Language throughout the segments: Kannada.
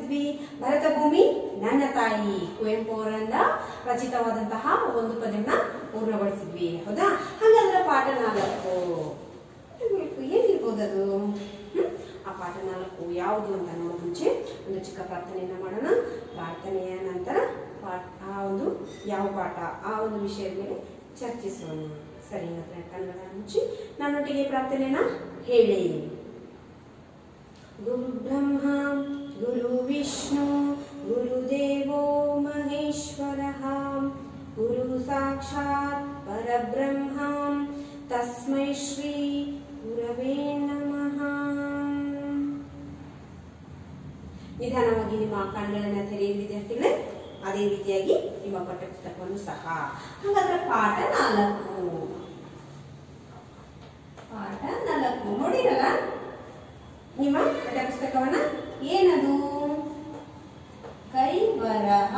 ಮಾಡಿದ್ವಿ ಭರತ ಭೂಮಿ ನನ್ನ ತಾಯಿ ಕುವೆಂಪು ಅವರಿಂದ ರಚಿತವಾದಂತಹ ಒಂದು ಪದ್ಯನ ಪೂರ್ಣಗೊಳಿಸಿದ್ವಿ ಹೌದಾ ಹಾಗಾದ್ರೆ ಪಾಠ ನಾಲ್ಕು ಏನಿರ್ಬೇಕು? ಏನಿರ್ಬೋದು ಅದು ಹ್ಮ್? ಆ ಪಾಠ ನಾಲ್ಕು ಯಾವುದು ಅಂತ ನೋಡೋ ಮುಂಚೆ ಒಂದು ಚಿಕ್ಕ ಪ್ರಾರ್ಥನೆಯನ್ನ ಮಾಡೋಣ ಪ್ರಾರ್ಥನೆಯ ನಂತರ ಪಾಠ ಆ ಒಂದು ಯಾವ ಪಾಠ ಆ ಒಂದು ವಿಷಯದ ಮೇಲೆ ಚರ್ಚಿಸೋಣ ಸರಿ ಹಾಗಾದ್ರೆ ಕನ್ನಡ ಮುಚ್ಚಿ ನನ್ನೊಟ್ಟಿಗೆ ಪ್ರಾರ್ಥನೆಯನ್ನ ಹೇಳಿ ಗುರು ಬ್ರಹ್ಮ ಗುರು ವಿಷ್ಣು ಗುರುದೇವೋ ಮಹೇಶ್ವರ ಗುರು ಸಾಕ್ಷಾತ್ ಪರಬ್ರಹ್ಮ ತಸ್ಮೈ ಶ್ರೀ ಗುರವೇ ನಮಃ ನಿಧಾನವಾಗಿ ನಿಮ್ಮ ಕಣ್ಗಳನ್ನ ತೆರೆಯುವ ವಿದ್ಯಾರ್ಥಿಗಳೇ ಅದೇ ರೀತಿಯಾಗಿ ನಿಮ್ಮ ಪಠ್ಯಪುಸ್ತಕವನ್ನು ಸಹ ಹಾಗಾದ್ರೆ ಪಾಠ ನಾಲ್ಕು ಪಾಠ ನಾಲ್ಕು ನೋಡಿರಲ್ಲ ನಿಮ್ಮ ಪಠ್ಯಪುಸ್ತಕವನ್ನ ಏನದು ಕೈ ಬರಹ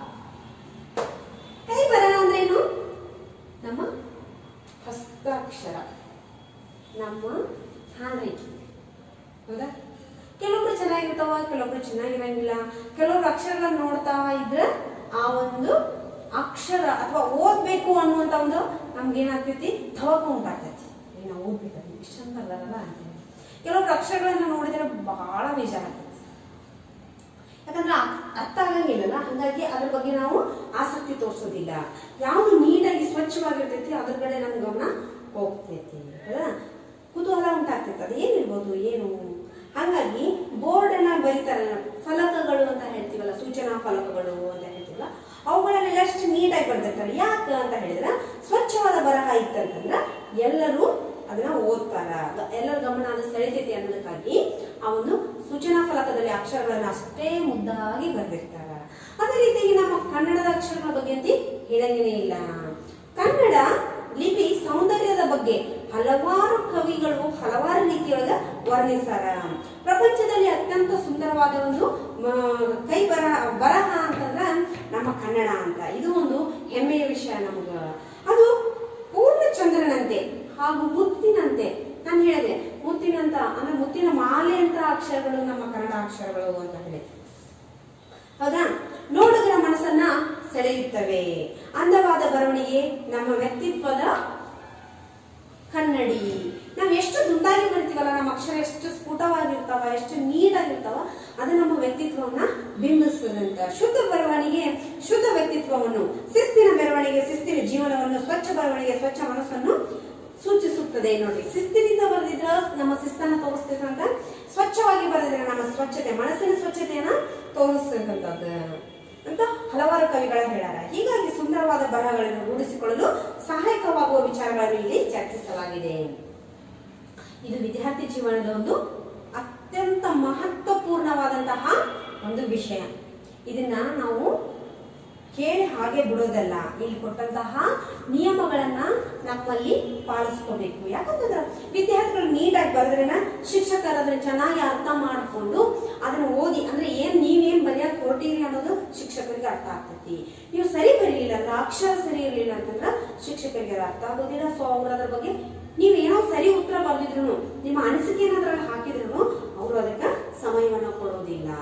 ಕೈ ಬರಹ ಅಂದ್ರೇನು ನಮ್ಮ ಹಸ್ತಾಕ್ಷರ ನಮ್ಮ ಹ್ಯಾಂಡ್ ರೈಟಿಂಗ್ ಹೌದಾ ಕೆಲವೊಬ್ರು ಚೆನ್ನಾಗಿರ್ತಾವ ಕೆಲವೊಬ್ರು ಚೆನ್ನಾಗಿರಂಗಿಲ್ಲ ಕೆಲವೊಬ್ರು ಅಕ್ಷರಗಳನ್ನ ನೋಡ್ತಾ ಇದ್ರೆ ಆ ಒಂದು ಅಕ್ಷರ ಅಥವಾ ಓದ್ಬೇಕು ಅನ್ನುವಂತ ಒಂದು ನಮ್ಗೇನಾಗ್ತೈತಿ ತವಕ ಉಂಟಾಗ್ತೈತಿ ಏ, ನಾವು ಓದ್ಬೇಕು ಇಷ್ಟು ಚಂದ ಅಲ್ಲಲ್ಲ ಅಂತೇಳಿ ಕೆಲವೊಬ್ರು ಅಕ್ಷರಗಳನ್ನ ನೋಡಿದ್ರೆ ಬಹಳ ಬೇಜಾರಾಗ್ತೈತಿ ಯಾಕಂದ್ರೆ ಅ- ಅರ್ಥ ಆಗಂಗಿಲ್ಲಲ್ಲ ಹಂಗಾಗಿ ಅದ್ರ ಬಗ್ಗೆ ನಾವು ಆಸಕ್ತಿ ತೋರಿಸೋದಿಲ್ಲ ಯಾವುದು ನೀಟಾಗಿ ಸ್ವಚ್ಛವಾಗಿರ್ತೈತಿ ಅದ್ರ ಕಡೆ ನಮ್ ಗಮನ ಹೋಗ್ತೈತಿ ಹೌದಾ ಕುತೂಹಲ ಉಂಟಾಗ್ತೈತಿ ಅದು ಏನಿರ್ಬೋದು ಏನು ಹಾಗಾಗಿ ಬೋರ್ಡ್ ಅನ್ನ ಬರೀತಾರಲ್ಲ ಫಲಕಗಳು ಅಂತ ಹೇಳ್ತೀವಲ್ಲ ಸೂಚನಾ ಫಲಕಗಳು ಅಂತ ಹೇಳ್ತೀವಲ್ಲ ಅವುಗಳನ್ನೆಲ್ಲ ಎಷ್ಟು ನೀಟಾಗಿ ಬರ್ದಿರ್ತಾರೆ ಯಾಕೆ ಅಂತ ಹೇಳಿದ್ರೆ ಸ್ವಚ್ಛವಾದ ಬರಹ ಇತ್ತಂತಂದ್ರ ಎಲ್ಲರೂ ಅದನ್ನ ಓದ್ತಾರ ಗ- ಎಲ್ಲರ ಗಮನ ಅದು ಸೆಳಿತೈತಿ ಅನ್ನೋದಕ್ಕಾಗಿ ಆ ಒಂದು ಸೂಚನಾ ಫಲಕದಲ್ಲಿ ಅಕ್ಷರಗಳನ್ನ ಅಷ್ಟೇ ಮುದ್ದಾಗಿ ಬರೆದಿರ್ತಾರ ಅದೇ ರೀತಿಯಾಗಿ ನಮ್ಮ ಕನ್ನಡದ ಅಕ್ಷರಗಳ ಬಗ್ಗೆ ಅಂತ ಹೇಳಂಗೇನೆ ಇಲ್ಲ ಕನ್ನಡ ಲಿಪಿ ಸೌಂದರ್ಯದ ಬಗ್ಗೆ ಹಲವಾರು ಕವಿಗಳು ಹಲವಾರು ರೀತಿಯೊಳಗ ವರ್ಣಿಸಾರ ಪ್ರಪಂಚದಲ್ಲಿ ಅತ್ಯಂತ ಸುಂದರವಾದ ಒಂದು ಮ- ಕೈ ಬರಹ ಬರಹ ಅಂತಂದ್ರ ನಮ್ಮ ಕನ್ನಡ ಅಂತ ಇದು ಒಂದು ಹೆಮ್ಮೆಯ ವಿಷಯ ನಮಗ ಅದು ಪೂರ್ಣ ಚಂದ್ರನಂತೆ ಹಾಗೂ ಮುತ್ತಿನಂತೆ ನಾನು ಹೇಳಿದೆ ಮುತ್ತಿನಂತ ಅಂದ್ರೆ ಮುತ್ತಿನ ಮಾಲೆ ಅಂತ ಅಕ್ಷರಗಳು ನಮ್ಮ ಕನ್ನಡ ಅಕ್ಷರಗಳು ಅಂತ ಹೇಳಿ ಹೌದಾ ನೋಡುಗರ ಮನಸ್ಸನ್ನ ಸೆಳೆಯುತ್ತವೆ ಅಂದವಾದ ಬರವಣಿಗೆ ನಮ್ಮ ವ್ಯಕ್ತಿತ್ವದ ಕನ್ನಡಿ ನಾವ್ ಎಷ್ಟು ದುಂಡಾಗಿ ಬರ್ತೀವಲ್ಲ ನಮ್ಮ ಅಕ್ಷರ ಎಷ್ಟು ಸ್ಫುಟವಾಗಿರ್ತಾವ ಎಷ್ಟು ನೀಟಾಗಿರ್ತಾವ ಅದು ನಮ್ಮ ವ್ಯಕ್ತಿತ್ವವನ್ನ ಬಿಂಬಿಸ್ತದಂತ ಶುದ್ಧ ಬರವಣಿಗೆ ಶುದ್ಧ ವ್ಯಕ್ತಿತ್ವವನ್ನು ಶಿಸ್ತಿನ ಬೆರವಣಿಗೆ ಶಿಸ್ತಿನ ಜೀವನವನ್ನು ಸ್ವಚ್ಛ ಬರವಣಿಗೆ ಸ್ವಚ್ಛ ಮನಸ್ಸನ್ನು ಸೂಚಿಸುತ್ತದೆ ನೋಡಿ ಶಿಸ್ತಿನಿಂದ ಬರೆದಿದ್ರ ನಮ್ಮ ಶಿಸ್ತನ್ನ ತೋರಿಸ್ತದಂತ ಸ್ವಚ್ಛವಾಗಿ ಬರೆದಿದ್ರೆ ನಮ್ಮ ಸ್ವಚ್ಛತೆ ಮನಸ್ಸಿನ ಸ್ವಚ್ಛತೆಯನ್ನ ತೋರಿಸ್ತಕ್ಕಂಥದ್ದು ಅಂತ ಹಲವಾರು ಕವಿಗಳ ಹೇಳ್ಯಾರ ಹೀಗಾಗಿ ಸುಂದರವಾದ ಬರಹಗಳನ್ನು ರೂಢಿಸಿಕೊಳ್ಳಲು ಸಹಾಯಕವಾಗುವ ವಿಚಾರಗಳನ್ನು ಇಲ್ಲಿ ಚರ್ಚಿಸಲಾಗಿದೆ ಇದು ವಿದ್ಯಾರ್ಥಿ ಜೀವನದ ಒಂದು ಅತ್ಯಂತ ಮಹತ್ವಪೂರ್ಣವಾದಂತಹ ಒಂದು ವಿಷಯ ಇದನ್ನ ನಾವು ಕೇಳಿ ಹಾಗೆ ಬಿಡೋದಲ್ಲ ಇಲ್ಲಿ ಕೊಟ್ಟಂತಹ ನಿಯಮಗಳನ್ನ ನಮ್ಮಲ್ಲಿ ಪಾಲಿಸ್ಕೋಬೇಕು ಯಾಕಂತಂದ್ರೆ ವಿದ್ಯಾರ್ಥಿಗಳು ನೀಟಾಗಿ ಬರೆದ್ರೆನ ಶಿಕ್ಷಕರು ಅದನ್ನ ಚೆನ್ನಾಗಿ ಅರ್ಥ ಮಾಡಿಕೊಂಡು ಅದನ್ನ ಓದಿ ಅಂದ್ರೆ ಏನ್ ನೀವೇನ್ ಬರೆಯಕ್ ಹೊರಟಿರಿ ಅನ್ನೋದು ಶಿಕ್ಷಕರಿಗೆ ಅರ್ಥ ಆಗ್ತೈತಿ ನೀವು ಸರಿ ಬರೀಲಿಲ್ಲ ಅಂದ್ರೆ ಅಕ್ಷರ ಸರಿ ಇರಲಿಲ್ಲ ಅಂತಂದ್ರೆ ಶಿಕ್ಷಕರಿಗೆ ಅದು ಅರ್ಥ ಆಗೋದಿಲ್ಲ ಸೊ ಅವ್ರು ಅದ್ರ ಬಗ್ಗೆ ನೀವು ಏನೋ ಸರಿ ಉತ್ತರ ಬರೆದಿದ್ರು ನಿಮ್ಮ ಅನಿಸಿಕೆ ಏನಾದ್ರಲ್ಲಿ ಹಾಕಿದ್ರು ಅವರು ಅದಕ್ಕೆ ಸಮಯವನ್ನು ಕೊಡೋದಿಲ್ಲ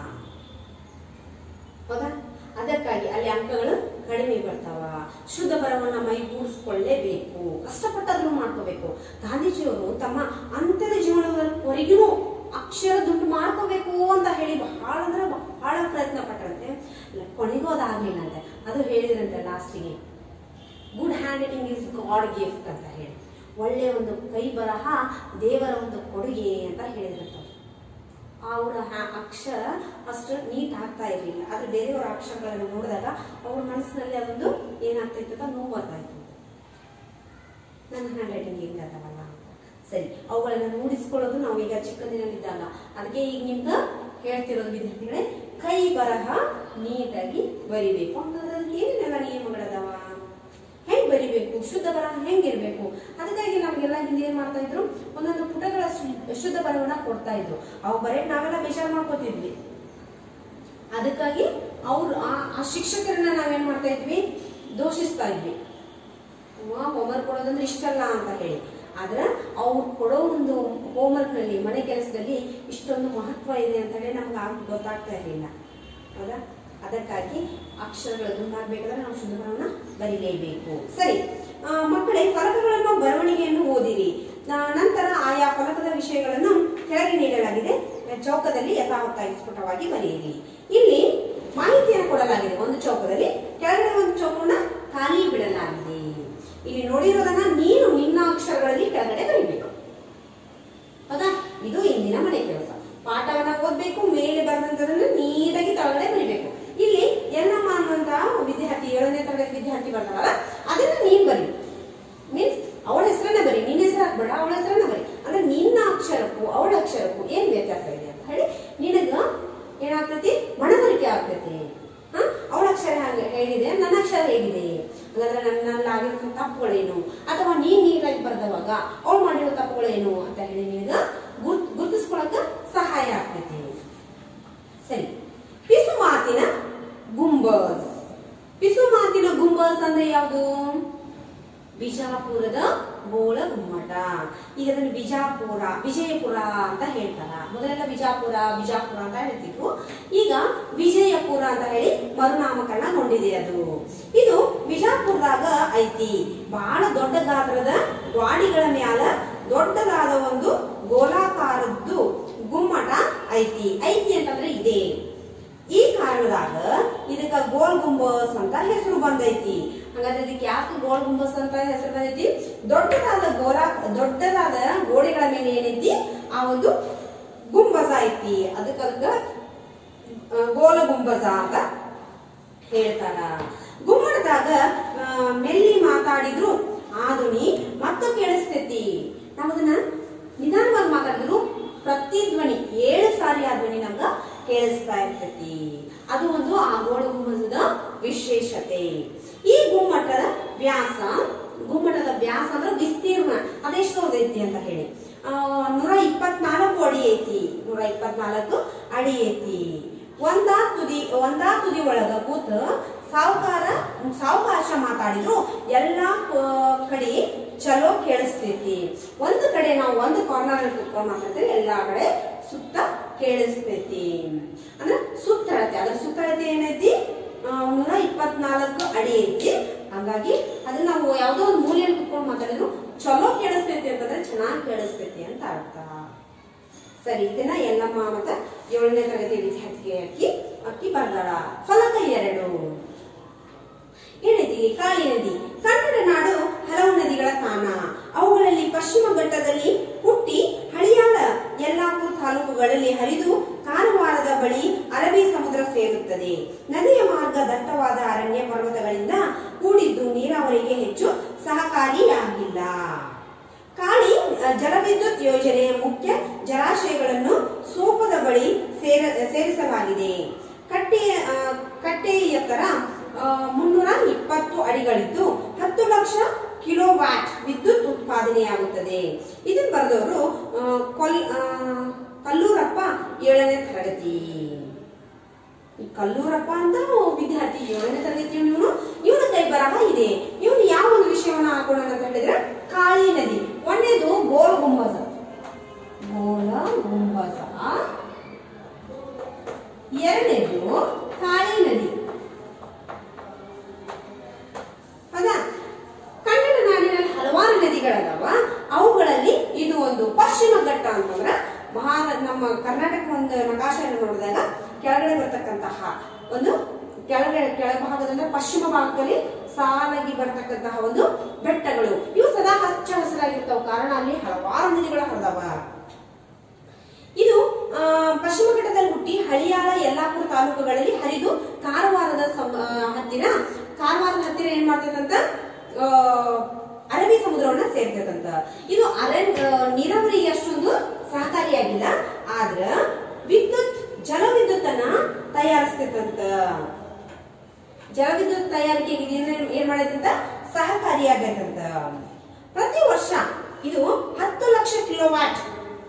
ಹೌದಾ ಅದಕ್ಕಾಗಿ ಅಲ್ಲಿ ಅಂಕಗಳು ಕಡಿಮೆ ಬರ್ತಾವ ಶುದ್ಧ ಬರವನ್ನ ಮೈಗೂಡಿಸ್ಕೊಳ್ಳೇಬೇಕು ಕಷ್ಟಪಟ್ಟಾದ್ರೂ ಮಾಡ್ಕೋಬೇಕು ಗಾಂಧೀಜಿಯವರು ತಮ್ಮ ಅಂತ್ಯದ ಜೀವನದವರೆಗೂ ಅಕ್ಷರ ದುಡ್ಡು ಮಾಡ್ಕೋಬೇಕು ಅಂತ ಹೇಳಿ ಬಹಳ ಅಂದ್ರೆ ಬಹಳ ಪ್ರಯತ್ನ ಪಟ್ಟರಂತೆ ಕೊನೆಗೂ ಅದಾಗ್ಲಿಲ್ಲ ಅಂತೆ ಅದು ಹೇಳಿದ್ರಂತೆ ಲಾಸ್ಟಿಗೆ good handwriting is God gift ಅಂತ ಹೇಳಿ ಒಳ್ಳೆ ಒಂದು ಕೈ ಬರಹ ದೇವರ ಒಂದು ಕೊಡುಗೆ ಅಂತ ಹೇಳಿದ್ರಂತ ಅವರ ಅಕ್ಷರ ಅಷ್ಟು ನೀಟ್ ಆಗ್ತಾ ಇರಲಿಲ್ಲ ಆದ್ರೆ ಬೇರೆಯವರ ಅಕ್ಷರಗಳನ್ನು ನೋಡಿದಾಗ ಅವ್ರ ಮನಸ್ಸಿನಲ್ಲಿ ಅದೊಂದು ಏನಾಗ್ತೈತೆ ಅಂತ ನೋವು ಬರ್ತಾ ಇತ್ತು ನನ್ನ ಹ್ಯಾಂಡ್ ರೈಟಿಂಗ್ ಹಿಂಗೆ ಅದಾವಲ್ಲ ಅಂತ ಸರಿ ಅವುಗಳನ್ನು ರೂಢಿಸ್ಕೊಳ್ಳೋದು ನಾವು ಈಗ ಚಿಕ್ಕಂದಿನಲ್ಲಿದ್ದಾಗ ಅದಕ್ಕೆ ಈಗ ನಿಮ್ಗೆ ಹೇಳ್ತಿರೋದು ವಿದ್ಯಾರ್ಥಿಗಳೇ ಕೈ ಬರಹ ನೀಟಾಗಿ ಬರಿಬೇಕು ಹಂಗಾದ್ರೆ ಅದಕ್ಕೆ ಏನೇನೆಲ್ಲ ನಿಯಮಗಳದಾವ ಹೆಂಗ್ ಬರಿಬೇಕು ಶುದ್ಧ ಬರಹ ಹೆಂಗಿರ್ಬೇಕು ಅದಕ್ಕಾಗಿ ನಮಗೆಲ್ಲ ಹಿಂದೆ ಏನ್ ಮಾಡ್ತಾ ಇದ್ರು ಒಂದೊಂದು ಪುಟಗಳ ಶು- ಶುದ್ಧ ಬರಹವನ್ನ ಕೊಡ್ತಾ ಇದ್ರು ಅವು ಬರೆಯಕ್ ನಾವೆಲ್ಲ ಬೇಜಾರು ಮಾಡ್ಕೋತಿದ್ವಿ ಅದಕ್ಕಾಗಿ ಅವ್ರು ಆ ಆ ಶಿಕ್ಷಕರನ್ನ ನಾವೇನ್ ಮಾಡ್ತಾ ಇದ್ವಿ ದೋಷಿಸ್ತಾ ಇದ್ವಿ ಹೋಮ್ವರ್ಕ್ ಕೊಡೋದಂದ್ರೆ ಇಷ್ಟಲ್ಲ ಅಂತ ಹೇಳಿ ಆದ್ರೆ ಅವ್ರು ಕೊಡೋ ಒಂದು ಹೋಮ್ವರ್ಕ್ ನಲ್ಲಿ ಮನೆ ಕೆಲಸದಲ್ಲಿ ಇಷ್ಟೊಂದು ಮಹತ್ವ ಇದೆ ಅಂತ ಹೇಳಿ ನಮ್ಗೆ ಆಗ ಗೊತ್ತಾಗ್ತಾ ಇರಲಿಲ್ಲ ಹೌದಾ ಅದಕ್ಕಾಗಿ ಅಕ್ಷರಗಳು ದುಂಡಾಗಬೇಕಾದ್ರೆ ನಾವು ಶುದ್ಧ ಬರವನ್ನ ಬರೀಲೇಬೇಕು ಸರಿ ಆ, ಮಕ್ಕಳೇ ಫಲಕಗಳನ್ನು ಬರವಣಿಗೆಯನ್ನು ಓದಿರಿ ನ- ನಂತರ ಆಯಾ ಫಲಕದ ವಿಷಯಗಳನ್ನು ಕೆಳಗೆ ನೀಡಲಾಗಿದೆ ಚೌಕದಲ್ಲಿ ಯಥಾವತ್ತಾಗಿ ಸ್ಫುಟವಾಗಿ ಬರೆಯಿರಿ ಇಲ್ಲಿ ಮಾಹಿತಿಯನ್ನು ಕೊಡಲಾಗಿದೆ ಒಂದು ಚೌಕದಲ್ಲಿ ಕೆಳಗಡೆ ಒಂದು ಚೌಕವನ್ನ ಖಾಲಿ ಬಿಡಲಾಗಿದೆ ಇಲ್ಲಿ ನೋಡಿರೋದನ್ನ ನೀನು ನಿನ್ನ ಅಕ್ಷರಗಳಲ್ಲಿ ಕೆಳಗಡೆ ಬರೀಬೇಕು ಹೌದಾ ಇದು ಇಂದಿನ ಮನೆ ಕೆಲಸ ಪಾಠವನ್ನ ಓದ್ಬೇಕು ಮೇಲೆ ಬರೆದಂತದನ್ನ ನೀಟಾಗಿ ಕೆಳಗಡೆ ಬರಿಬೇಕು ಇಲ್ಲಿ ಎಲ್ಲಮ್ಮ ಅನ್ನುವಂತಹ ವಿದ್ಯಾರ್ಥಿ ಏಳನೇ ತರಗತಿ ವಿದ್ಯಾರ್ಥಿ ಬರ್ತಾರಲ್ಲ ಅದನ್ನ ನೀನ್ ಬರಿ ಮೀನ್ಸ್ ಅವಳ ಹೆಸರನ್ನ ಬರಿ ನಿನ್ನ ಹೆಸರು ಹಾಕ್ಬೇಡ ಅವಳ ಹೆಸರನ್ನ ಬರಿ ಅಂದ್ರೆ ನಿನ್ನ ಅಕ್ಷರಕ್ಕೂ ಅವಳ ಅಕ್ಷರಕ್ಕೂ ಏನ್ ವ್ಯತ್ಯಾಸ ಇದೆ ಅಂತ ಹೇಳಿ ನಿನಗ ಏನಾಗ್ತತಿ ಮನವರಿಕೆ ಆಗ್ತೈತಿ ಹ? ಅವಳ ಅಕ್ಷರ ಹಾಗೆ ಹೇಗಿದೆ ನನ್ನ ಅಕ್ಷರ ಹೇಗಿದೆ ಹಾಗಾದ್ರೆ ನನ್ನಲ್ಲಿ ಆಗಿರೋ ತಪ್ಪುಗಳೇನು ಅಥವಾ ನೀನ್ ನೀಟಾಗಿ ಬರೆದವಾಗ ಅವಳು ಮಾಡಿರೋ ತಪ್ಪುಗಳೇನು ಅಂತ ಹೇಳಿ ನಿನಗ ಗುರ್ತ್ ಗುರುತಿಸ್ಕೊಳಕ ಸಹಾಯ ಆಗ್ತೈತಿ ಸರಿ ಪಿಸು ಮಾತಿನ ಗುಂಬಸ್ ಪಿಸು ಮಾತಿನ ಗುಂಬಸ್ ಅಂದ್ರೆ ಯಾವುದು ಬಿಜಾಪುರದ ಗೋಳ ಗುಮ್ಮಟ ಈಗ ಅದನ್ನು ಬಿಜಾಪುರ ವಿಜಯಪುರ ಅಂತ ಹೇಳ್ತಾರ ಮೊದಲೆಲ್ಲ ಬಿಜಾಪುರ ಬಿಜಾಪುರ ಅಂತ ಹೇಳ್ತಿದ್ರು ಈಗ ವಿಜಯಪುರ ಅಂತ ಹೇಳಿ ಮರುನಾಮಕರಣಗೊಂಡಿದೆ ಅದು ಇದು ಬಿಜಾಪುರದಾಗ ಐತಿ ಬಹಳ ದೊಡ್ಡ ಗಾತ್ರದ ಗ್ವಾಡಿಗಳ ಮ್ಯಾಲ ದೊಡ್ಡದಾದ ಒಂದು ಗೋಲಾಕಾರದ್ದು ಗುಮ್ಮಟ ಐತಿ ಐತಿ ಅಂತಂದ್ರೆ ಇದೆ ಈ ಕಾರಣದಾಗ ಇದಕ್ಕ ಗೋಲ್ ಗುಂಬಸ್ ಅಂತ ಹೆಸರು ಬಂದೈತಿ ಹಾಗಾದ್ರೆ ಇದಕ್ಕೆ ಯಾಕೆ ಗೋಲ್ ಗುಂಬಸ್ ಅಂತ ಹೆಸರು ಬಂದೈತಿ ದೊಡ್ಡದಾದ ಗೋಲಾ ದೊಡ್ಡದಾದ ಗೋಡೆಗಳ ಮೇಲೆ ಏನೈತಿ ಆ ಒಂದು ಗುಂಬಸ ಐತಿ ಅದಕ್ಕ ಅದಕ್ಕ ಆ, ಗೋಲ ಗುಂಬಸ ಅಂತ ಹೇಳ್ತಾರ ಗುಮ್ಮಟದಾಗ ಆ, ಮೆಲ್ಲಿ ಮಾತಾಡಿದ್ರು ಆದುನಿ ಮತ್ತೆ ಕೇಳಿಸ್ತೈತಿ ನಾವ್ ಅದನ್ನ ನಿಧಾನವಾಗಿ ಮಾತಾಡಿದ್ರು ಪ್ರತಿಧ್ವನಿ ಏಳು ಸಾರಿ ಆ ಧ್ವನಿ ನಮ್ಗ ಕೇಳಿಸ್ತಾ ಇರ್ತೈತಿ ಅದು ಒಂದು ಆ ಗೋಳ ಗುಮ್ಮಟದ ವಿಶೇಷತೆ ಈ ಗುಮ್ಮಟದ ವ್ಯಾಸ ಗುಮ್ಮಟದ ವ್ಯಾಸ ಅಂದ್ರೆ ವಿಸ್ತೀರ್ಣ ಅದೆಷ್ಟು ಐತಿ ಅಂತ ಹೇಳಿ ಆ, ನೂರ ಇಪ್ಪತ್ನಾಲ್ಕು ಅಡಿ ಐತಿ ನೂರ ಇಪ್ಪತ್ನಾಲ್ಕು ಅಡಿ ಐತಿ ಒಂದಾ ತುದಿ ಒಂದಾ ತುದಿ ಒಳಗ ಕೂತ ಸಾವುಕಾರ ಸಾವಕಾಶ ಮಾತಾಡಿದ್ರು ಎಲ್ಲಾ ಕ- ಕಡೆ ಚಲೋ ಕೇಳಿಸ್ತೈತಿ ಒಂದು ಕಡೆ ನಾವು ಒಂದು ಕಾರ್ನರ್ ಕೂತ್ಕೊಂಡು ಮಾತಾಡಿದ್ರೆ ಎಲ್ಲಾ ಕಡೆ ಸುತ್ತ ಕೇಳಿಸ್ತೈತಿ ಅಂದ್ರೆ ಸುತ್ತಳತೆ ಅದ್ರ ಸುತ್ತಳತೆ ಏನೈತಿ ಆ, ನೂರ ಇಪ್ಪತ್ನಾಲ್ಕು ಅಡಿ ಐತಿ ಹಾಗಾಗಿ ಅದನ್ನ ನಾವು ಯಾವ್ದೋ ಒಂದು ಮೂಲೆಯಲ್ಲಿ ಕುತ್ಕೊಂಡು ಮಾತಾಡಿದ್ರು ಚಲೋ ಕೇಳಿಸ್ತೈತಿ ಅಂತಂದ್ರೆ ಚೆನ್ನಾಗಿ ಕೇಳಿಸ್ತೈತಿ ಅಂತ ಅರ್ಥ ಸರಿ ಇದನ್ನ ಎಲ್ಲಮ್ಮ ಮತ್ತ ಏಳನೇ ತರಗತಿ ವಿದ್ಯಾರ್ಥಿಗೆ ಅಕ್ಕಿ ಅಕ್ಕಿ ಬರ್ದಾಳ ಫಲಕ ಎರಡು ಏನೈತಿ ಕಾಳಿ ನದಿ ಕನ್ನಡ ನಾಡು ಹಲವು ನದಿಗಳ ತಾಣ ಅವುಗಳಲ್ಲಿ ಪಶ್ಚಿಮ ಘಟ್ಟದಲ್ಲಿ ಹುಟ್ಟಿ ಹಳಿಯಾಳ ಯಲ್ಲಾಪುರ ತಾಲೂಕುಗಳಲ್ಲಿ ಹರಿದು ಕಾರವಾರದ ಬಳಿ ಅರಬ್ಬಿ ಸಮುದ್ರ ಸೇರುತ್ತದೆ ನದಿಯ ಮಾರ್ಗ ದಟ್ಟವಾದ ಅರಣ್ಯ ಪರ್ವತಗಳಿಂದ ಕೂಡಿದ್ದು ನೀರಾವರಿಗೆ ಹೆಚ್ಚು ಸಹಕಾರಿಯಾಗಿಲ್ಲ ಕಾಳಿ ಅ, ಜಲವಿದ್ಯುತ್ ಯೋಜನೆಯ ಮುಖ್ಯ ಜಲಾಶಯಗಳನ್ನು ಸೋಪದ ಬಳಿ ಸೇರ ಸೇರಿಸಲಾಗಿದೆ ಕಟ್ಟೆಯ ಆ, ಕಟ್ಟೆಯ ಎತ್ತರ ಆ, ಮುನ್ನೂರ ಇಪ್ಪತ್ತು ಅಡಿಗಳಿದ್ದು ಹತ್ತು ಲಕ್ಷ ಕಿಲೋ ವ್ಯಾಟ್ ವಿದ್ಯುತ್ ಉತ್ಪಾದನೆಯಾಗುತ್ತದೆ ಇದನ್ನು ಬರೆದವರು ಆ, ಕೊಲ್ ಆ, ಕಲ್ಲೂರಪ್ಪ ಏಳನೇ ತರಗತಿ ಈ ಕಲ್ಲೂರಪ್ಪ ಅಂತ ವಿದ್ಯಾರ್ಥಿ ಏಳನೇ ತರಗತಿ ಇವನು ಇವನ ಕೈ ಬರಹ ಇದೆ ಇವನು ಯಾವ ಒಂದು ವಿಷಯವನ್ನ ಹಾಕೋಣ ಅಂತ ಹೇಳಿದ್ರೆ ಕಾಳಿ ನದಿ ಒಂದೇದು ಗೋಲ್ ಗುಂಬಸ ಗೋಲ ಗುಂಬಸ ಎರಡನೇದು ಕಾಳಿ ನದಿ ಹೌದಾ ಕನ್ನಡ ನಾಡಿನಲ್ಲಿ ಹಲವಾರು ನದಿಗಳದಾವ ಅವುಗಳಲ್ಲಿ ಇದು ಒಂದು ಪಶ್ಚಿಮ ಘಟ್ಟ ಅಂತಂದ್ರ ಮಹಾ ನಮ್ಮ ಕರ್ನಾಟಕ ಒಂದು ನಕಾಶೆಯನ್ನು ನೋಡಿದಾಗ ಕೆಳಗಡೆ ಬರ್ತಕ್ಕಂತಹ ಒಂದು ಕೆಳಗಡೆ ಕೆಳಭಾಗದಿಂದ ಪಶ್ಚಿಮ ಭಾಗದಲ್ಲಿ ಸಾಲಾಗಿ ಬರ್ತಕ್ಕಂತಹ ಒಂದು ಬೆಟ್ಟಗಳು ಇವು ಸದಾ ಹಚ್ಚ ಹಸಿರಾಗಿರ್ತಾವ ಕಾರಣ ಅಲ್ಲಿ ಹಲವಾರು ನದಿಗಳು ಹರಿದವ ಇದು ಆ, ಪಶ್ಚಿಮ ಘಟ್ಟದಲ್ಲಿ ಹುಟ್ಟಿ ಹಳಿಯಾಳ ಯಲ್ಲಾಪುರ ತಾಲೂಕುಗಳಲ್ಲಿ ಹರಿದು ಕಾರವಾರದ ಸಮ- ಆ, ಹತ್ತಿರ ಕಾರವಾರದ ಹತ್ತಿರ ಏನ್ ಮಾಡ್ತದಂತ ಆ, ಅರಬ್ಬಿ ಸಮುದ್ರವನ್ನ ಸೇರ್ತದಂತ ಇದು ಅರಣ್ಯ ನೀರಾವರಿಗೆ ಅಷ್ಟೊಂದು ಸಹಕಾರಿಯಾಗಿಲ್ಲ ಆದ್ರ ವಿದ್ಯುತ್ ಜಲವಿದ್ಯುತ್ ಅನ್ನ ತಯಾರಿಸ್ತೈತಂತ ಜಲವಿದ್ಯುತ್ ತಯಾರಿಕೆಗೆ ಇದು ಏನ್- ಏನ್ ಮಾಡೈತಂತ ಸಹಕಾರಿಯಾಗೈತಂತ ಪ್ರತಿ ವರ್ಷ ಇದು ಹತ್ತು ಲಕ್ಷ ಕಿಲೋವ್ಯಾಟ್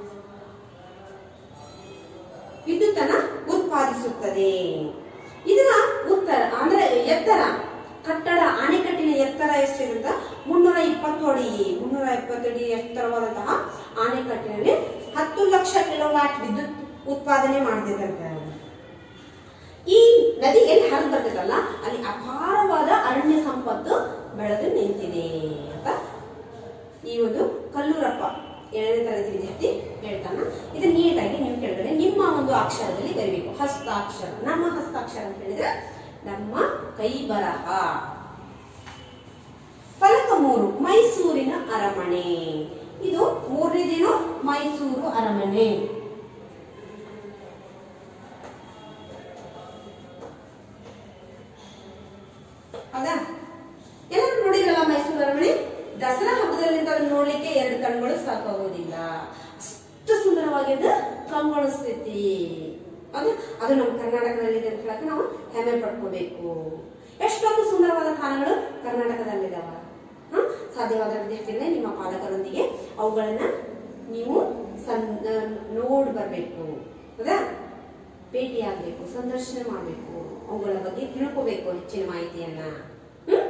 ವಿದ್ಯುತ್ತನ್ನ ಉತ್ಪಾದಿಸುತ್ತದೆ ಇದರ ಉತ್ತರ ಅಂದ್ರೆ ಎತ್ತರ ಕಟ್ಟಡ ಅಣೆಕಟ್ಟಿನ ಎತ್ತರ ಎಷ್ಟಿದೆ ಅಂತ ಮುನ್ನೂರ ಇಪ್ಪತ್ತು ಅಡಿ ಮುನ್ನೂರ ಇಪ್ಪತ್ತು ಅಡಿ ಎತ್ತರವಾದಂತಹ ಅಣೆಕಟ್ಟಿನಲ್ಲಿ ಹತ್ತು ಲಕ್ಷ ಕಿಲೋವ್ಯಾಟ್ ವಿದ್ಯುತ್ ಉತ್ಪಾದನೆ ಮಾಡ್ತಿದ್ದಂತೆ ಈ ಹರಿದು ಬರ್ತೈತಲ್ಲ ಅಲ್ಲಿ ಅಪಾರವಾದ ಅರಣ್ಯ ಸಂಪತ್ತು ಬೆಳೆದು ನಿಂತಿದೆ ಅಂತ ಈ ಒಂದು ಕಲ್ಲೂರಪ್ಪ ಏಳನೇ ತರಗತಿ ವಿದ್ಯಾರ್ಥಿ ಹೇಳ್ತಾನ ಇದು ನೀಟಾಗಿ ನೀವು ಕೆಳಗಡೆ ನಿಮ್ಮ ಒಂದು ಅಕ್ಷರದಲ್ಲಿ ಬರೀಬೇಕು ಹಸ್ತಾಕ್ಷರ ನಮ್ಮ ಹಸ್ತಾಕ್ಷರ ಅಂತ ಹೇಳಿದ್ರೆ ನಮ್ಮ ಕೈ ಬರಹ ಫಲಕ ಮೂರು ಮೈಸೂರಿನ ಅರಮನೆ ಇದು ಮೂರನೇದೇನು ಮೈಸೂರು ಅರಮನೆ ಹೌದಾ ಎಲ್ಲರೂ ನೋಡಿರಲ್ಲ ಮೈಸೂರು ಅರಮನೆ ದಸರಾ ಹಬ್ಬದಲ್ಲಿ ಅದನ್ನ ನೋಡ್ಲಿಕ್ಕೆ ಎರಡು ಕಣ್ಗಳು ಸಾಕಾಗೋದಿಲ್ಲ ಅಷ್ಟು ಸುಂದರವಾಗಿ ಅದು ಕಂಗೊಳಿಸ್ತೈತಿ ಅದು ಅದು ನಮ್ಮ ಕರ್ನಾಟಕದಲ್ಲಿದೆ ಅಂತ ಹೇಳಕ್ಕೆ ನಾವು ಹೆಮ್ಮೆ ಪಡ್ಕೋಬೇಕು ಎಷ್ಟೊಂದು ಸುಂದರವಾದ ತಾಣಗಳು ಕರ್ನಾಟಕದಲ್ಲಿದಾವ ಹ? ಸಾಧ್ಯವಾದ ವಿದ್ಯಾರ್ಥಿಗಳೇ ನಿಮ್ಮ ಪಾಲಕರೊಂದಿಗೆ ಅವುಗಳನ್ನ ನೀವು ಸನ್ ನೋಡಿ ಬರಬೇಕು ಹೌದಾ ಭೇಟಿ ಆಗ್ಬೇಕು ಸಂದರ್ಶನ ಮಾಡಬೇಕು ಅವುಗಳ ಬಗ್ಗೆ ತಿಳ್ಕೋಬೇಕು ಹೆಚ್ಚಿನ ಮಾಹಿತಿಯನ್ನ ಹ್ಮ್?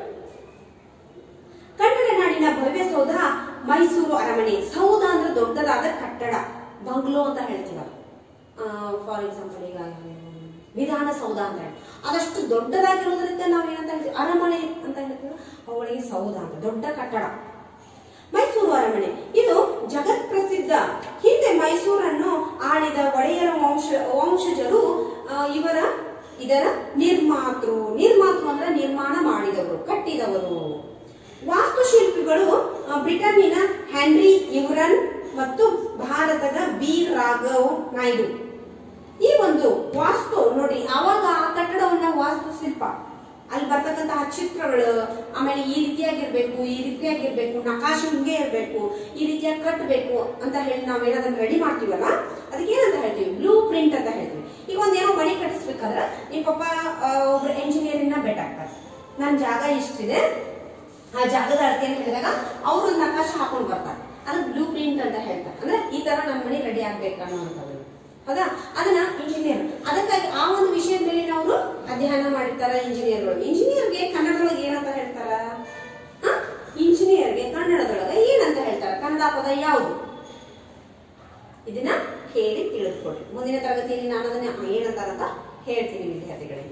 ಕನ್ನಡ ನಾಡಿನ ಭವ್ಯ ಸೌಧ ಮೈಸೂರು ಅರಮನೆ ಸೌಧ ಅಂದ್ರೆ ದೊಡ್ಡದಾದ ಕಟ್ಟಡ ಬಂಗ್ಲೋ ಅಂತ ಹೇಳ್ತೀವ ಫಾರ್ ಎಕ್ಸಾಂಪಲ್ ಈಗ ವಿಧಾನಸೌಧ ಅಂತ ಹೇಳಿ ಅದಷ್ಟು ದೊಡ್ಡದಾಗಿರೋದ್ರಿಂದ ನಾವೇನಂತ ಹೇಳ್ತೀವಿ ಅರಮನೆ ಅಂತ ಹೇಳ್ತೀವಿ ಅವುಗಳಿಗೆ ಸೌಧ ಅಂತ ದೊಡ್ಡ ಕಟ್ಟಡ ಮೈಸೂರು ಅರಮನೆ ಇದು ಜಗತ್ ಪ್ರಸಿದ್ಧ ಹಿಂದೆ ಮೈಸೂರನ್ನು ಆಳಿದ ಒಡೆಯರ ವಂಶ ವಂಶಜರು ಆ, ಇವರ ಇದರ ನಿರ್ಮಾತೃ ನಿರ್ಮಾತೃ ಅಂದ್ರೆ ನಿರ್ಮಾಣ ಮಾಡಿದವರು ಕಟ್ಟಿದವರು ವಾಸ್ತುಶಿಲ್ಪಿಗಳು ಆ, ಬ್ರಿಟನ್ನಿನ ಹ್ಯಾನ್ರಿ ಯುರನ್ ಮತ್ತು ಭಾರತದ ಬಿ ರಾಘವ್ ನಾಯ್ಡು ಈ ಒಂದು ವಾಸ್ತು ನೋಡಿ ಅವಾಗ ಆ ಕಟ್ಟಡವನ್ನ ವಾಸ್ತುಶಿಲ್ಪ ಅಲ್ಲಿ ಬರ್ತಕ್ಕಂತಹ ಚಿತ್ರಗಳು ಆಮೇಲೆ ಈ ರೀತಿಯಾಗಿರ್ಬೇಕು ಈ ರೀತಿಯಾಗಿರ್ಬೇಕು ನಕಾಶೆ ಹಿಂಗೆ ಇರಬೇಕು ಈ ರೀತಿಯಾಗಿ ಕಟ್ಟಬೇಕು ಅಂತ ಹೇಳಿ ನಾವೇನಾದ್ರೂ ರೆಡಿ ಮಾಡ್ತೀವಲ್ಲ ಅದಕ್ಕೆ ಏನಂತ ಹೇಳ್ತೀವಿ ಬ್ಲೂ ಪ್ರಿಂಟ್ ಅಂತ ಹೇಳ್ತೀವಿ ಈಗ ಒಂದೇನೋ ಮನೆ ಕಟ್ಟಿಸ್ಬೇಕಾದ್ರೆ ನಿಮ್ಮ ಪಪ್ಪ ಆ, ಒಬ್ರು ಎಂಜಿನಿಯರಿಂಗ್ನ ಬೆಟ್ ಆಗ್ತಾರೆ ನನ್ನ ಜಾಗ ಇಷ್ಟಿದೆ ಆ ಜಾಗದ ಅಳತೆ ಅಂತ ಹೇಳಿದಾಗ ಅವರು ಒಂದು ನಕಾಶೆ ಹಾಕೊಂಡು ಬರ್ತಾರೆ ಅದಕ್ಕೆ ಬ್ಲೂ ಪ್ರಿಂಟ್ ಅಂತ ಹೇಳ್ತಾರೆ ಅಂದ್ರೆ ಈ ತರ ನಮ್ಮ ಮನೆ ರೆಡಿ ಆಗ್ಬೇಕು ಅನ್ನೋಂಥದ್ದು ಹೌದಾ ಅದನ್ನ ಇಂಜಿನಿಯರ್ ಅದಕ್ಕಾಗಿ ಆ ಒಂದು ವಿಷಯದ ಮೇಲೆ ಅವರು ಅಧ್ಯಯನ ಮಾಡಿರ್ತಾರ ಇಂಜಿನಿಯರ್ಗಳು ಇಂಜಿನಿಯರ್ಗೆ ಕನ್ನಡದೊಳಗೆ ಏನಂತ ಹೇಳ್ತಾರ ಹ? ಇಂಜಿನಿಯರ್ಗೆ ಕನ್ನಡದೊಳಗೆ ಏನಂತ ಹೇಳ್ತಾರ ಕನ್ನಡ ಪದ ಯಾವುದು ಇದನ್ನ ಕೇಳಿ ತಿಳಿದುಕೊಡ್ರಿ ಮುಂದಿನ ತರಗತಿಯಲ್ಲಿ ನಾನು ಅದನ್ನ ಏನಂತಾರಂತ ಹೇಳ್ತೀನಿ ವಿದ್ಯಾರ್ಥಿಗಳಿಗೆ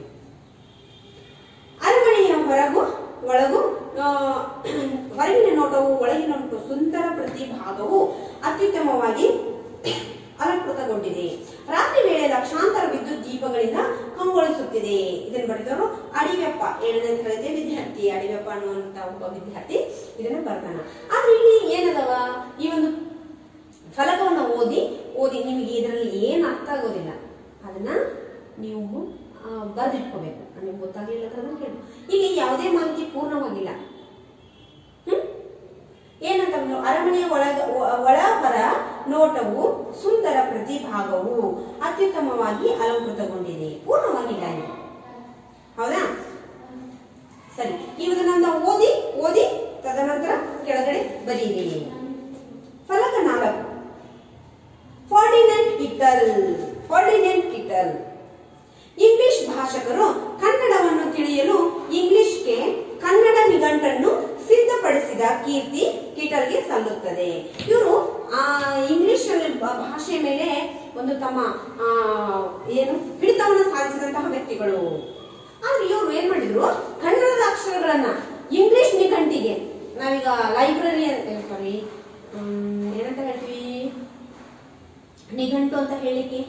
ಅರಮನೆಯ ಹೊರಗು ಒಳಗು ಆ, ಹೊರಗಿನ ನೋಟವು ಒಳಗಿನ ನೋಟವು ಸುಂದರ ಪ್ರತಿಭಾಗವು ಅತ್ಯುತ್ತಮವಾಗಿ ಅಲಂಕೃತಗೊಂಡಿದೆ ರಾತ್ರಿ ವೇಳೆ ಲಕ್ಷಾಂತರ ವಿದ್ಯುತ್ ದೀಪಗಳಿಂದ ಕಂಗೊಳಿಸುತ್ತಿದೆ ಇದನ್ನು ಬರೆದವರು ಅಡಿವೆಪ್ಪ ಏಳನೇ ತರಗತಿಯ ವಿದ್ಯಾರ್ಥಿ ಅಡಿವೆಪ್ಪ ಅನ್ನುವಂತ ಒಬ್ಬ ವಿದ್ಯಾರ್ಥಿ ಇದನ್ನ ಬರ್ತಾನ ಆದ್ರೆ ಇಲ್ಲಿ ಏನದವ ಈ ಒಂದು ಫಲಕವನ್ನು ಓದಿ ಓದಿ ನಿಮಗೆ ಇದರಲ್ಲಿ ಏನು ಅರ್ಥ ಆಗೋದಿಲ್ಲ ಅದನ್ನ ನೀವು ಆ, ಬರೆದಿಟ್ಕೋಬೇಕು ನಿಮ್ಗೆ ಗೊತ್ತಾಗ್ಲಿಲ್ಲ ಅಂದ್ರೆ ಕೇಳಿ ಈಗ ಯಾವುದೇ ಮಾಹಿತಿ ಪೂರ್ಣವಾಗಿಲ್ಲ ಹ್ಮ್? ಏನಂತ ಒಂದು ಅರಮನೆಯ ಒಳಗ ಒ- ಒಳ ಹೊರ ನೋಟವು ಸುಂದರ ಪ್ರತಿಭಾಗವು ಅತ್ಯುತ್ತಮವಾಗಿ ಅಲಂಕೃತಗೊಂಡಿದೆ ಪೂರ್ಣವಾಗಿಲ್ಲ ಇದು ಹೌದಾ ಸರಿ ಇವುದನ್ನ ನಾವು ಓದಿ ಓದಿ ತದನಂತರ ಕೆಳಗಡೆ ಬರೀರಿ ಫಲಕ ನಾಲ್ಕು Ferdinand Kittel Ferdinand Kittel English ಭಾಷಕರು ಕನ್ನಡವನ್ನು ತಿಳಿಯಲು ಇಂಗ್ಲಿಷ್ಗೆ ಕನ್ನಡ ನಿಘಂಟನ್ನು ಸಿದ್ಧಪಡಿಸಿದ ಕೀರ್ತಿ ಕಿಟಲ್ಗೆ ಸಲ್ಲುತ್ತದೆ ಇವರು ಆ ಇಂಗ್ಲಿಷ್ ಅಲ್ಲಿ ಬ- ಭಾಷೆಯ ಮೇಲೆ ಒಂದು ತಮ್ಮ ಆ, ಏನು ಹಿಡಿತವನ್ನು ಸಾಧಿಸಿದಂತಹ ವ್ಯಕ್ತಿಗಳು ಆದ್ರೆ ಇವರು ಏನ್ ಮಾಡಿದ್ರು ಕನ್ನಡದ ಅಕ್ಷರಗಳನ್ನ ಇಂಗ್ಲಿಷ್ ನಿಘಂಟಿಗೆ ನಾವೀಗ ಲೈಬ್ರರಿ ಅಂತ ಸಾರಿ ಏನಂತ ಹೇಳ್ತೀವಿ ನಿಘಂಟು ಅಂತ ಹೇಳಿಕೆ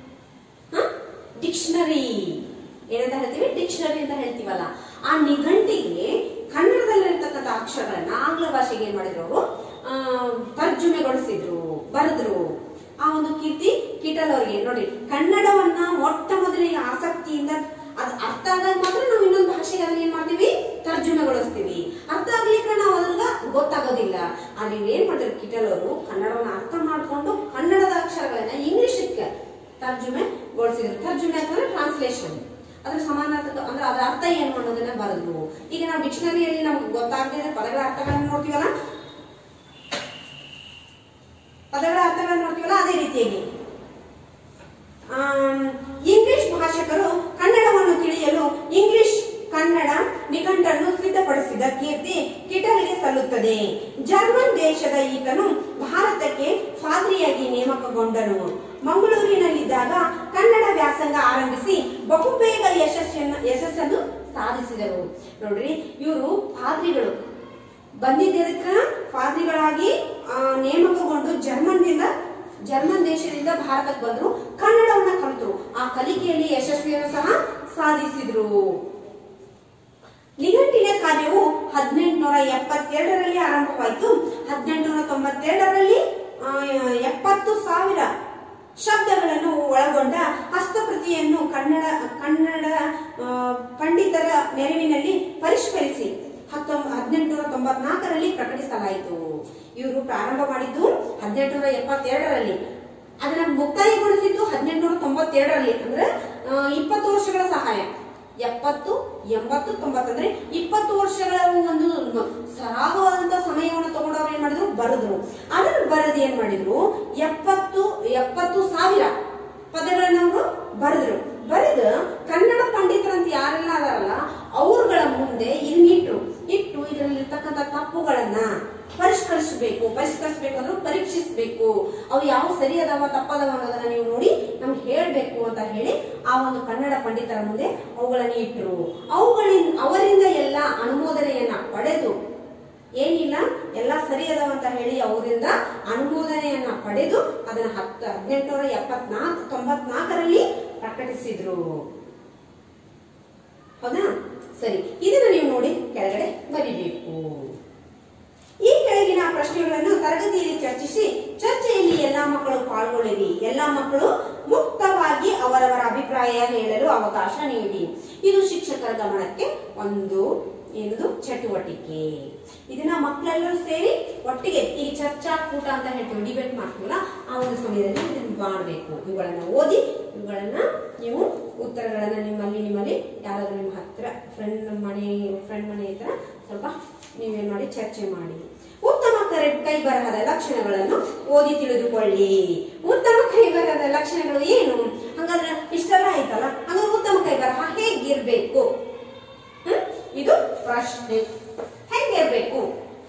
ಡಿಕ್ಷನರಿ ಏನಂತ ಹೇಳ್ತೀವಿ ಡಿಕ್ಷನರಿ ಅಂತ ಹೇಳ್ತೀವಲ್ಲ ಆ ನಿಘಂಟಿಗೆ ಕನ್ನಡದಲ್ಲಿರ್ತಕ್ಕಂಥ ಅಕ್ಷರಗಳನ್ನ ಆಂಗ್ಲ ಭಾಷೆಗೆ ಏನ್ ಮಾಡಿದ್ರು ಅವರು ತರ್ಜುಮೆಗೊಳಿಸಿದ್ರು ಬರೆದ್ರು ಆ ಒಂದು ಕೀರ್ತಿ ಕಿಟಲ್ ಅವರಿಗೆ ನೋಡಿ ಕನ್ನಡವನ್ನ ಮೊಟ್ಟ ಮೊದಲಿಗೆ ಆಸಕ್ತಿಯಿಂದ ಅದು ಅರ್ಥ ಆದಾಗ ಮಾತ್ರ ನಾವು ಇನ್ನೊಂದು ಭಾಷೆಗೆ ಅದನ್ನ ಏನ್ ಮಾಡ್ತೀವಿ ತರ್ಜುಮೆಗೊಳಿಸ್ತೀವಿ ಅರ್ಥ ಆಗ್ಲಿಕ್ಕೆ ನಾವು ಅದನ್ನ ಗೊತ್ತಾಗೋದಿಲ್ಲ ಆದ್ರೆ ಇವ್ರು ಏನ್ ಮಾಡಿದ್ರು ಕಿಟಲ್ ಅವರು ಕನ್ನಡವನ್ನ ಅರ್ಥ ಮಾಡ್ಕೊಂಡು ಕನ್ನಡದ ಅಕ್ಷರಗಳನ್ನ ಇಂಗ್ಲಿಷಕ್ಕೆ ತರ್ಜುಮೆಗೊಳಿಸಿದ್ರು ತರ್ಜುಮೆ ಅಂತಂದ್ರೆ ಟ್ರಾನ್ಸ್ಲೇಷನ್ ಅದ್ರ ಸಮಾನಾರ್ಥಕ ಅಂದ್ರೆ ಅದರ ಅರ್ಥ ಏನು ಅನ್ನೋದನ್ನ ಬರೆದ್ರು ಈಗ ನಾವು ಡಿಕ್ಷನರಿಯಲ್ಲಿ ನಮ್ಗೆ ಗೊತ್ತಾಗದೆ ಪದಗಳ ಅರ್ಥಗಳನ್ನ ನೋಡ್ತೀವಲ್ಲ ಪದಗಳ ಅರ್ಥಗಳನ್ನ ನೋಡ್ತೀವಲ್ಲ ಅದೇ ರೀತಿಯಾಗಿ ಆಮ್, ಇಂಗ್ಲಿಷ್ ಭಾಷಕರು ಕನ್ನಡವನ್ನು ತಿಳಿಯಲು ಇಂಗ್ಲಿಷ್ ಕನ್ನಡ ನಿಘಂಟನ್ನು ಸಿದ್ಧಪಡಿಸಿದ ಕೀರ್ತಿ ಕಿಟಲ್ಗೆ ಸಲ್ಲುತ್ತದೆ ಜರ್ಮನ್ ದೇಶದ ಈತನು ಭಾರತಕ್ಕೆ ಫಾದ್ರಿಯಾಗಿ ನೇಮಕಗೊಂಡನು ಮಂಗಳೂರಿನಲ್ಲಿದ್ದಾಗ ಕನ್ನಡ ವ್ಯಾಸಂಗ ಆರಂಭಿಸಿ ಬಹುಬೇಗ ಯಶಸ್ಸನ್ನ ಯಶಸ್ಸನ್ನು ಸಾಧಿಸಿದರು ನೋಡ್ರಿ ಇವರು ಪಾದ್ರಿಗಳು ಬಂದಿದ್ದಕ್ಕ ಪಾದ್ರಿಗಳಾಗಿ ಆ, ನೇಮಕಗೊಂಡು ಜರ್ಮನ್ನಿಂದ ಜರ್ಮನ್ ದೇಶದಿಂದ ಭಾರತಕ್ಕೆ ಬಂದ್ರು ಕನ್ನಡವನ್ನ ಕಲಿತರು ಆ ಕಲಿಕೆಯಲ್ಲಿ ಯಶಸ್ವಿಯನ್ನು ಸಹ ಸಾಧಿಸಿದ್ರು ನಿಘಂಟಿನ ಕಾರ್ಯವು ಹದಿನೆಂಟುನೂರ ಎಪ್ಪತ್ತೆರಡರಲ್ಲಿ ಆರಂಭವಾಯಿತು ಹದಿನೆಂಟುನೂರ ತೊಂಬತ್ತೆರಡರಲ್ಲಿ ಆ, ಎಪ್ಪತ್ತು ಸಾವಿರ ಶಬ್ದಗಳನ್ನು ಒಳಗೊಂಡ ಹಸ್ತಪ್ರತಿಯನ್ನು ಕನ್ನಡ ಕನ್ನಡ ಆ, ಪಂಡಿತರ ನೆರವಿನಲ್ಲಿ ಪರಿಷ್ಕರಿಸಿ ಹತ್ತೊಂಬ ಹದಿನೆಂಟುನೂರ ತೊಂಬತ್ನಾಲ್ಕರಲ್ಲಿ ಪ್ರಕಟಿಸಲಾಯಿತು ಇವರು ಪ್ರಾರಂಭ ಮಾಡಿದ್ದು ಹದಿನೆಂಟುನೂರ ಎಪ್ಪತ್ತೆರಡರಲ್ಲಿ ಅದನ್ನ ಮುಕ್ತಾಯಗೊಳಿಸಿದ್ದು ಹದಿನೆಂಟುನೂರ ತೊಂಬತ್ತೆರಡರಲ್ಲಿ ಅಂದ್ರೆ ಆ, ಇಪ್ಪತ್ತು ವರ್ಷಗಳ ಸಹಾಯ ಎಪ್ಪತ್ತು ಎಂಬತ್ತು ತೊಂಬತ್ತಂದ್ರೆ ಇಪ್ಪತ್ತು ವರ್ಷಗಳ ಒಂದು ಸರಾಗವಾದಂತ ಸಮಯವನ್ನು ತಗೊಂಡು ಅವ್ರು ಏನ್ ಮಾಡಿದ್ರು ಬರೆದ್ರು ಅದನ್ನು ಬರೆದು ಏನ್ ಮಾಡಿದ್ರು ಎಪ್ಪತ್ತು ಎಪ್ಪತ್ತು ಸಾವಿರ ಪದಗಳನ್ನ ಅವರು ಬರೆದ್ರು ಬರೆದು ಕನ್ನಡ ಪಂಡಿತರಂತ ಯಾರೆಲ್ಲ ಅದಾರಲ್ಲ ಅವ್ರುಗಳ ಮುಂದೆ ಇದನ್ನಿಟ್ರು ಇಟ್ಟು ಇದರಲ್ಲಿರ್ತಕ್ಕಂಥ ತಪ್ಪುಗಳನ್ನ ಪರಿಷ್ಕರಿಸಬೇಕು ಪರಿಷ್ಕರಿಸಬೇಕಂದ್ರೆ ಪರೀಕ್ಷಿಸಬೇಕು ಅವು ಯಾವ ಸರಿ ಅದಾವ ತಪ್ಪದವ ಅನ್ನೋದನ್ನ ನೀವು ನೋಡಿ ನಮ್ಗೆ ಹೇಳ್ಬೇಕು ಅಂತ ಹೇಳಿ ಆ ಒಂದು ಕನ್ನಡ ಪಂಡಿತರ ಮುಂದೆ ಅವುಗಳನ್ನ ಇಟ್ಟರು ಅವುಗಳಿಂದ ಅವರಿಂದ ಎಲ್ಲ ಅನುಮೋದನೆಯನ್ನ ಪಡೆದು ಏನಿಲ್ಲ ಎಲ್ಲ ಸರಿ ಅದಾವ ಅಂತ ಹೇಳಿ ಅವರಿಂದ ಅನುಮೋದನೆಯನ್ನ ಪಡೆದು ಅದನ್ನ ಹತ್ತು ಹದಿನೆಂಟುನೂರ ಎಪ್ಪತ್ನಾಲ್ಕು ತೊಂಬತ್ನಾಲ್ಕರಲ್ಲಿ ಪ್ರಕಟಿಸಿದ್ರು ಹೌದಾ ಸರಿ ಇದನ್ನ ನೀವು ನೋಡಿ ಕೆಳಗಡೆ ಬರಿಬೇಕು ಈ ಕೆಳಗಿನ ಪ್ರಶ್ನೆಗಳನ್ನು ತರಗತಿಯಲ್ಲಿ ಚರ್ಚಿಸಿ ಚರ್ಚೆಯಲ್ಲಿ ಎಲ್ಲಾ ಮಕ್ಕಳು ಪಾಲ್ಗೊಳ್ಳಿರಿ ಎಲ್ಲಾ ಮಕ್ಕಳು ಮುಕ್ತವಾಗಿ ಅವರವರ ಅಭಿಪ್ರಾಯ ಹೇಳಲು ಅವಕಾಶ ನೀಡಿ ಇದು ಶಿಕ್ಷಕರ ಗಮನಕ್ಕೆ ಒಂದು ಏನದು ಚಟುವಟಿಕೆ ಇದನ್ನ ಮಕ್ಕಳೆಲ್ಲರೂ ಸೇರಿ ಒಟ್ಟಿಗೆ ಈ ಚರ್ಚಾ ಕೂಟ ಅಂತ ಹೇಳ್ತೀವಿ ಡಿಬೇಟ್ ಮಾಡ್ತೀವಲ್ಲ ಆ ಒಂದು ಸಮಯದಲ್ಲಿ ಇದನ್ನ ಮಾಡಬೇಕು ಇವುಗಳನ್ನ ಓದಿ ಇವುಗಳನ್ನ ನೀವು ಉತ್ತರಗಳನ್ನ ನಿಮ್ಮಲ್ಲಿ ನಿಮ್ಮಲ್ಲಿ ಯಾರಾದ್ರೂ ನಿಮ್ಮ ಹತ್ರ ಫ್ರೆಂಡ್ ಮನೆ ಫ್ರೆಂಡ್ ಮನೆ ಹತ್ರ ಸ್ವಲ್ಪ ನೀವೇನ್ ಮಾಡಿ ಚರ್ಚೆ ಮಾಡಿ ಉತ್ತಮ ಕರೆ- ಕೈ ಬರಹದ ಲಕ್ಷಣಗಳನ್ನು ಓದಿ ತಿಳಿದುಕೊಳ್ಳಿ ಉತ್ತಮ ಕೈ ಬರಹದ ಲಕ್ಷಣಗಳು ಏನು ಹಂಗಾದ್ರೆ ಇಷ್ಟೆಲ್ಲ ಆಯ್ತಲ್ಲ ಹಂಗಾದ್ರೆ ಉತ್ತಮ ಕೈ ಬರಹ ಹೇಗಿರ್ಬೇಕು ಹ್ಮ್? ಇದು ಪ್ರಶ್ನೆ ಹೆಂಗಿರ್ಬೇಕು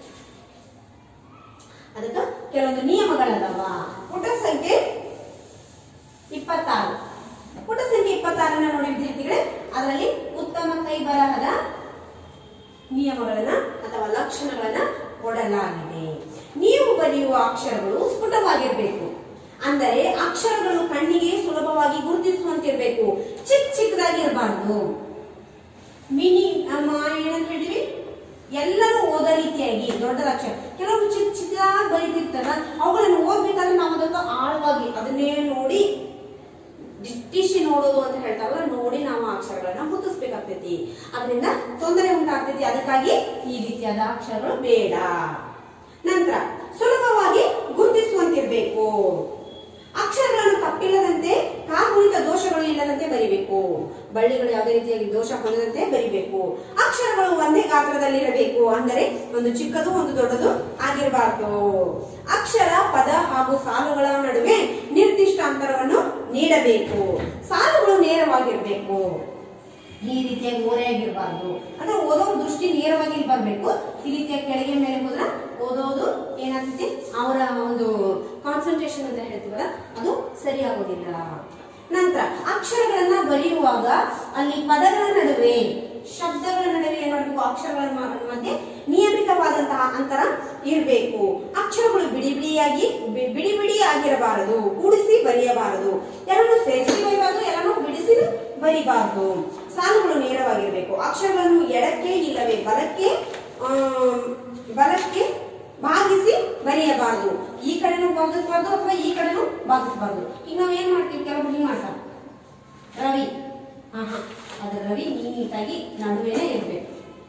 ಅದಕ್ಕ ಕೆಲವೊಂದು ನಿಯಮಗಳಲ್ಲವ ಪುಟ ಸಂಖ್ಯೆ ಇಪ್ಪತ್ತಾರು ಪುಟ ಸಂಖ್ಯೆ ಇಪ್ಪತ್ತಾರನ್ನ ನೋಡಿ ವಿದ್ಯಾರ್ಥಿಗಳೇ ಅದರಲ್ಲಿ ಉತ್ತಮ ಕೈ ಬರಹದ ನಿಯಮಗಳನ್ನ ಅಥವಾ ಲಕ್ಷಣಗಳನ್ನ ಕೊಡಲಾಗಿದೆ ನೀವು ಬರೆಯುವ ಅಕ್ಷರಗಳು ಸ್ಫುಟವಾಗಿರ್ಬೇಕು ಅಂದರೆ ಅಕ್ಷರಗಳು ಕಣ್ಣಿಗೆ ಸುಲಭವಾಗಿ ಗುರುತಿಸುವಂತಿರ್ಬೇಕು ಚಿಕ್ಕ ಚಿಕ್ಕದಾಗಿ ಇರಬಾರ್ದು ಮಿನಿ ನಮ್ಮ ಏನಂತ ಹೇಳಿದ್ವಿ ಎಲ್ಲರೂ ಓದೋ ರೀತಿಯಾಗಿ ದೊಡ್ಡದ ಅಕ್ಷರ ಕೆಲವೊಬ್ರು ಚಿಕ್ಕ ಚಿಕ್ಕದಾಗಿ ಬರೀತಿರ್ತಾರ ಅವುಗಳನ್ನು ಓದ್ಬೇಕಾದ್ರೆ ನಾವು ಅದನ್ನು ಆಳವಾಗಿ ಅದನ್ನೇ ನೋಡಿ ದಿಟ್ಟಿಸಿ ನೋಡೋದು ಅಂತ ಹೇಳ್ತಾರಲ್ಲ ನೋಡಿ ನಾವು ಆ ಅಕ್ಷರಗಳನ್ನ ಗುರುತಿಸ್ಬೇಕಾಗ್ತೈತಿ ಅದರಿಂದ ತೊಂದರೆ ಉಂಟಾಗ್ತೈತಿ ಅದಕ್ಕಾಗಿ ಈ ರೀತಿಯಾದ ಅಕ್ಷರಗಳು ಬೇಡ ನಂತರ ಸುಲಭವಾಗಿ ಗುರುತಿಸುವಂತಿರ್ಬೇಕು ಅಕ್ಷರಗಳನ್ನು ತಪ್ಪಿಲ್ಲದಂತೆ ಕಾಗುಣಿತ ದೋಷಗಳು ಇಲ್ಲದಂತೆ ಬರಿಬೇಕು ಬಳ್ಳಿಗಳು ಯಾವುದೇ ರೀತಿಯಾಗಿ ದೋಷ ಹೊಂದದಂತೆ ಬರಿಬೇಕು ಅಕ್ಷರಗಳು ಒಂದೇ ಗಾತ್ರದಲ್ಲಿರಬೇಕು ಅಂದರೆ ಒಂದು ಚಿಕ್ಕದು ಒಂದು ದೊಡ್ಡದು ಆಗಿರಬಾರ್ದು ಅಕ್ಷರ ಪದ ಹಾಗೂ ಸಾಲುಗಳ ನಡುವೆ ನಿರ್ದಿಷ್ಟ ಅಂತರವನ್ನು ನೀಡಬೇಕು ಸಾಲುಗಳು ನೇರವಾಗಿರ್ಬೇಕು ಈ ರೀತಿಯಾಗಿ ಓರೆಯಾಗಿರ್ಬಾರ್ದು ಅಂದ್ರೆ ಓದೋ ದೃಷ್ಟಿ ನೇರವಾಗಿ ಇಲ್ಲಿ ಬರ್ಬೇಕು ಈ ರೀತಿಯಾಗಿ ಕೆಳಗೆ ಮೇಲೆ ಹೋದ್ರೆ ಓದೋದು ಏನಾಗ್ತೈತಿ ಅವರ ಒಂದು ಕಾನ್ಸಂಟ್ರೇಷನ್ ಅಂತ ಹೇಳ್ತೀವಲ್ಲ ಅದು ಸರಿಯಾಗೋದಿಲ್ಲ ನಂತರ ಅಕ್ಷರಗಳನ್ನ ಬರೆಯುವಾಗ ಅಲ್ಲಿ ಪದಗಳ ನಡುವೆ ಶಬ್ದಗಳ ನಡುವೆ ಏನ್ ಮಾಡಬೇಕು ಅಕ್ಷರಗಳ ಮ- ಮಧ್ಯೆ ನಿಯಮಿತವಾದಂತಹ ಅಂತರ ಇರಬೇಕು ಅಕ್ಷರಗಳು ಬಿಡಿ ಬಿಡಿಯಾಗಿ ಬಿ- ಬಿಡಿ ಬಿಡಿ ಆಗಿರಬಾರದು ಕೂಡಿಸಿ ಬರೆಯಬಾರದು ಎಲ್ಲನೂ ಸೇರಿಸಿ ಬರೆಯಬಾರದು ಎಲ್ಲನೂ ಬಿಡಿಸಿ ಬರಿಬಾರದು ಸಾಲುಗಳು ನೇರವಾಗಿರಬೇಕು ಅಕ್ಷರಗಳನ್ನು ಎಡಕ್ಕೆ ಇಲ್ಲವೇ ಬಲಕ್ಕೆ ಆಮ್, ಬಲಕ್ಕೆ ಭಾಗಿಸಿ ಬರೆಯಬಾರದು ಈ ಕಡೆನೂ ಭಾಗಿಸಬಾರ್ದು ಅಥವಾ ಈ ಕಡೆನೂ ಭಾಗಿಸಬಾರ್ದು ಈಗ ನಾವ್ ಏನ್ ಮಾಡ್ತೀವಿ ಕೆಲವೊಬ್ರು ಹಿಂಗ್ ಮಾಡ್ತಾರೆ ರವಿ ಆಹಾ ಅದು ರವಿ ನೀಟಾಗಿ ನಡುವೆನೇ ಇರ್ಬೇಕು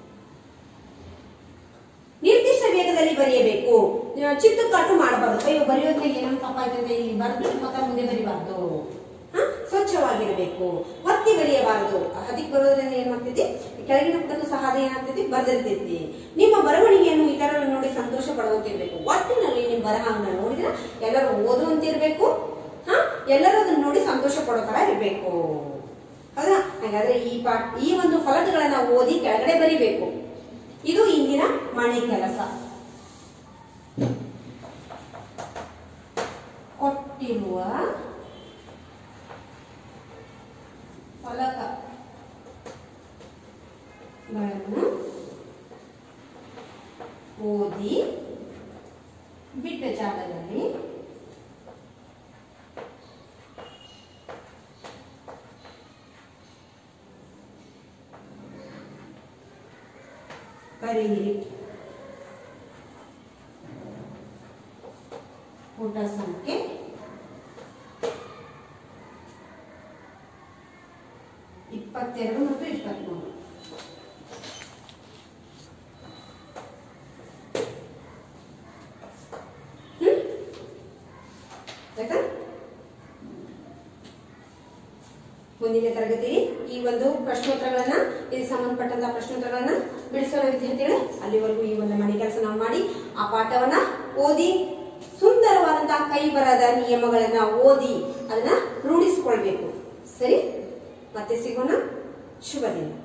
ನಿರ್ದಿಷ್ಟ ವೇಗದಲ್ಲಿ ಬರೆಯಬೇಕು ಆ, ಚಿತ್ತುಕಾಟು ಮಾಡಬಾರ್ದು ಅಯ್ಯೋ ಬರೆಯೋದ್ನಾಗ ಏನೋ ತಪ್ಪಾಯ್ತು ಅಂತ ಇಲ್ಲಿ ಬರೆದು ಮತ್ತೆ ಮುಂದೆ ಬರಿಬಾರ್ದು ಹ? ಸ್ವಚ್ಛವಾಗಿರಬೇಕು ಒತ್ತಿ ಬರೆಯಬಾರದು ಅದಕ್ಕೆ ಬರೋದ್ರಿಂದ ಏನ್ ಮಾಡ್ತೈತಿ ಕೆಳಗಿನ ಪುಟಕ್ಕೂ ಸಹ ಅದು ಏನಾಗ್ತೈತಿ ಬರೆದಿರ್ತೈತಿ ನಿಮ್ಮ ಬರವಣಿಗೆಯನ್ನು ಇತರರು ನೋಡಿ ಸಂತೋಷ ಪಡುವಂತಿರ್ಬೇಕು ಒಟ್ಟಿನಲ್ಲಿ ನಿಮ್ಮ ಬರಹವನ್ನ ನೋಡಿದ್ರೆ ಎಲ್ಲರೂ ಓದುವಂತಿರ್ಬೇಕು ಹ ಎಲ್ಲರೂ ಅದನ್ನ ನೋಡಿ ಸಂತೋಷ ಪಡೋ ತರ ಇರ್ಬೇಕು ಹೌದಾ ಹಾಗಾದ್ರೆ ಈ ಪಾಠ ಈ ಒಂದು ಫಲಕಗಳನ್ನ ಓದಿ ಕೆಳಗಡೆ ಬರಿಬೇಕು ಇದು ಇಂದಿನ ಮನೆ ಕೆಲಸ ಕೊಟ್ಟಿರುವ ಫಲಕ ಗಳನ್ನು ಓದಿ ಬಿಟ್ಟ ಜಾಗದಲ್ಲಿ ಬರೆಯಿರಿ ಪುಟ ಸಂಖ್ಯೆ ಇಪ್ಪತ್ತೆರಡು ಮತ್ತು ಇಪ್ಪತ್ಮೂರು ಹ್ಮ್? ಆಯ್ತಾ? ಮುಂದಿನ ತರಗತಿ ಈ ಒಂದು ಪ್ರಶ್ನೋತ್ತರಗಳನ್ನ ಇದಕ್ಕೆ ಸಂಬಂಧಪಟ್ಟಂತಹ ಪ್ರಶ್ನೋತ್ತರಗಳನ್ನ ಬಿಡಿಸೋಣ ವಿದ್ಯಾರ್ಥಿಗಳೇ ಅಲ್ಲಿವರೆಗೂ ಈ ಒಂದು ಮನೆ ಕೆಲಸ ನಾವು ಮಾಡಿ ಆ ಪಾಠವನ್ನ ಓದಿ ಸುಂದರವಾದಂತಹ ಕೈ ಬರದ ನಿಯಮಗಳನ್ನ ಓದಿ ಅದನ್ನ ರೂಢಿಸಿಕೊಳ್ಬೇಕು ಸರಿ ಮತ್ತೆ ಸಿಗೋಣ ಶುಭ ದಿನ